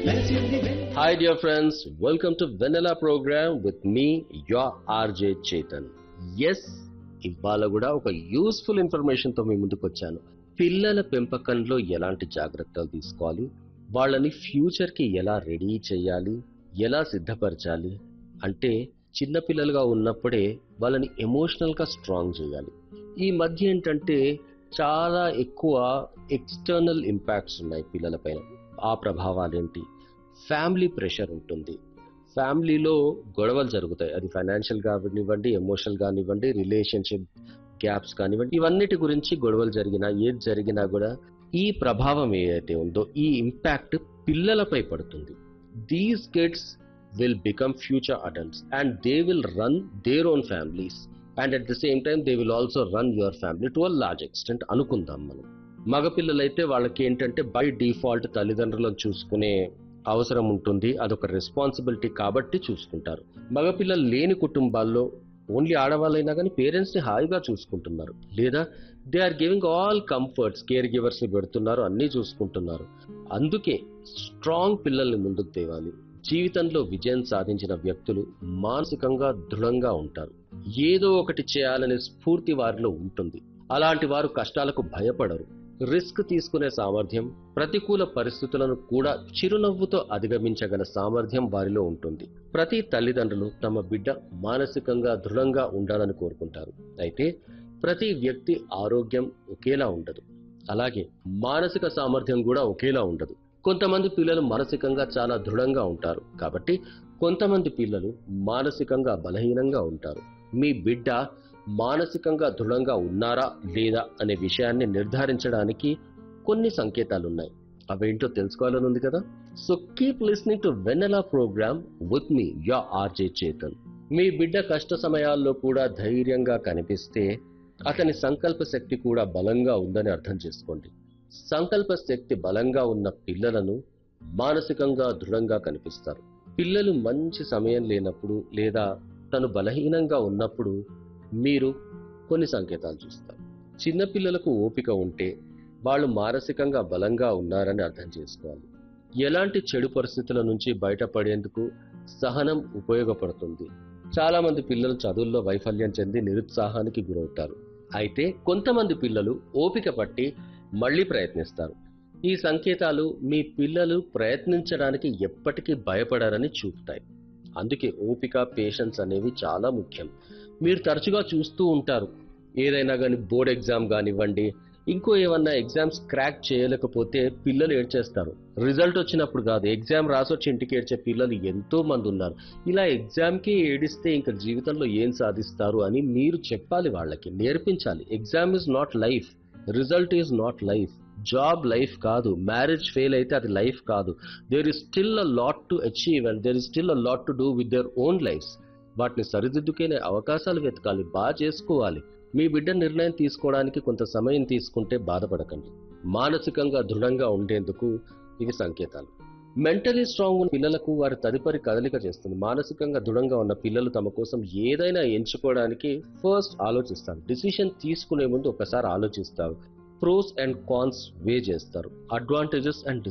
Hi, dear friends. Welcome to Vanilla Program with me, your RJ Chetan. Yes, ఇవాళ కూడా ఒక useful information తో మీ ముందుకు వచ్చాను పిల్లల పెంపకంలో ఎలాంటి జాగ్రత్తలు తీసుకోవాలి వాళ్ళని ఫ్యూచర్ కి ఎలా రెడీ చేయాలి ఎలా సిద్ధపరచాలి అంటే చిన్న పిల్లలుగా ఉన్నప్పుడే వాళ్ళని ఎమోషనల్ గా స్ట్రాంగ్ చేయాలి ఈ మధ్య ఏంటంటే చాలా ఎక్కువ ఎక్స్టర్నల్ ఇంపాక్ట్స్ ఉన్నాయి పిల్లలపైన ఆ ప్రభావాలు ఏంటి ఫ్యామిలీ ప్రెషర్ ఉంటుంది ఫ్యామిలీలో గొడవలు జరుగుతాయి అది ఫైనాన్షియల్ కానివ్వండి ఎమోషనల్ కానివ్వండి రిలేషన్షిప్ గ్యాప్స్ కానివ్వండి ఇవన్నిటి గురించి గొడవలు జరిగినా ఏది జరిగినా కూడా ఈ ప్రభావం ఏదైతే ఉందో ఈ ఇంపాక్ట్ పిల్లలపై పడుతుంది these kids will become future adults and they will run their own families and at the same time they will also run your family to a large extent అనుకుందాం మనం మగపిల్లలైతే వాళ్ళకి ఏంటంటే బై డిఫాల్ట్ తల్లిదండ్రులను చూసుకునే అవసరం ఉంటుంది అదొక రెస్పాన్సిబిలిటీ కాబట్టి చూసుకుంటారు మగపిల్లలు లేని కుటుంబాల్లో ఓన్లీ ఆడవాళ్ళైనా కానీ పేరెంట్స్ని హాయిగా చూసుకుంటున్నారు లేదా they are giving all comforts care గివర్స్ని పెడుతున్నారు అన్నీ చూసుకుంటున్నారు అందుకే స్ట్రాంగ్ పిల్లల్ని ముందుకు తేవాలి జీవితంలో విజయం సాధించిన వ్యక్తులు మానసికంగా దృఢంగా ఉంటారు ఏదో ఒకటి చేయాలనే స్ఫూర్తి వారిలో ఉంటుంది అలాంటి వారు కష్టాలకు భయపడరు రిస్క్ తీసుకునే సామర్థ్యం ప్రతికూల పరిస్థితులను కూడా చిరునవ్వుతో అధిగమించగల సామర్థ్యం వారిలో ఉంటుంది ప్రతి తల్లిదండ్రులు తమ బిడ్డ మానసికంగా దృఢంగా ఉండాలని కోరుకుంటారు అయితే ప్రతి వ్యక్తి ఆరోగ్యం ఒకేలా ఉండదు అలాగే మానసిక సామర్థ్యం కూడా ఒకేలా ఉండదు కొంతమంది పిల్లలు మానసికంగా చాలా దృఢంగా ఉంటారు కాబట్టి కొంతమంది పిల్లలు మానసికంగా బలహీనంగా ఉంటారు మీ బిడ్డ మానసికంగా దృఢంగా ఉన్నారా లేదా అనే విషయాన్ని నిర్ధారించడానికి కొన్ని సంకేతాలు ఉన్నాయి అవేంటో తెలుసుకోవాలని ఉంది కదా so keep listening to Vennela programme with me yeah RJ Chetan మీ బిడ్డ కష్ట సమయాల్లో కూడా ధైర్యంగా కనిపిస్తే అతని సంకల్ప శక్తి కూడా బలంగా ఉందని అర్థం చేసుకోండి సంకల్ప శక్తి బలంగా ఉన్న పిల్లలను మానసికంగా దృఢంగా కనిపిస్తారు పిల్లలు మంచి సమయం లేనప్పుడు లేదా తను బలహీనంగా ఉన్నప్పుడు మీరు కొన్ని సంకేతాలు చూస్తారు చిన్న పిల్లలకు ఓపిక ఉంటే వాళ్ళు మానసికంగా బలంగా ఉన్నారని అర్థం చేసుకోవాలి ఎలాంటి చెడు పరిస్థితుల నుంచి బయటపడేందుకు సహనం ఉపయోగపడుతుంది చాలా మంది పిల్లలు చదువుల్లో వైఫల్యం చెంది నిరుత్సాహానికి గురవుతారు అయితే కొంతమంది పిల్లలు ఓపిక పట్టి మళ్ళీ ప్రయత్నిస్తారు ఈ సంకేతాలు మీ పిల్లలు ప్రయత్నించడానికి ఎప్పటికీ భయపడారని చూపుతాయి అందుకే ఓపిక పేషెన్స్ అనేవి చాలా ముఖ్యం మీరు తరచుగా చూస్తూ ఉంటారు ఏదైనా కానీ బోర్డ్ ఎగ్జామ్ కానివ్వండి ఇంకో ఏమన్నా ఎగ్జామ్స్ క్రాక్ చేయలేకపోతే పిల్లలు ఏడ్చేస్తారు రిజల్ట్ వచ్చినప్పుడు కాదు ఎగ్జామ్ రాసొచ్చి ఇంటికి ఏడ్చే పిల్లలు ఎంతో మంది ఉన్నారు ఇలా ఎగ్జామ్కి ఏడిస్తే ఇంకా జీవితంలో ఏం సాధిస్తారు అని మీరు చెప్పాలి వాళ్ళకి నేర్పించాలి exam is not life result is not life job life కాదు మ్యారేజ్ ఫెయిల్ అయితే అది లైఫ్ కాదు there is still a lot to achieve and there is still a lot to do with their own lives వాటిని సరిదిద్దుకునే అవకాశాలు వెతకాలి బాగా చేసుకోవాలి మీ బిడ్డ నిర్ణయం తీసుకోవడానికి కొంత సమయం తీసుకుంటే బాధపడకండి మానసికంగా దృఢంగా ఉండేందుకు ఇవి సంకేతాలు మెంటలీ స్ట్రాంగ్ ఉన్న పిల్లలకు వారి తదుపరి కదలిక చేస్తుంది మానసికంగా దృఢంగా ఉన్న పిల్లలు తమ కోసం ఏదైనా ఎంచుకోవడానికి ఫస్ట్ ఆలోచిస్తారు డిసిషన్ తీసుకునే ముందు ఒకసారి ఆలోచిస్తారు ప్రోస్ అండ్ కాన్స్ వే చేస్తారు అడ్వాంటేజెస్ అండ్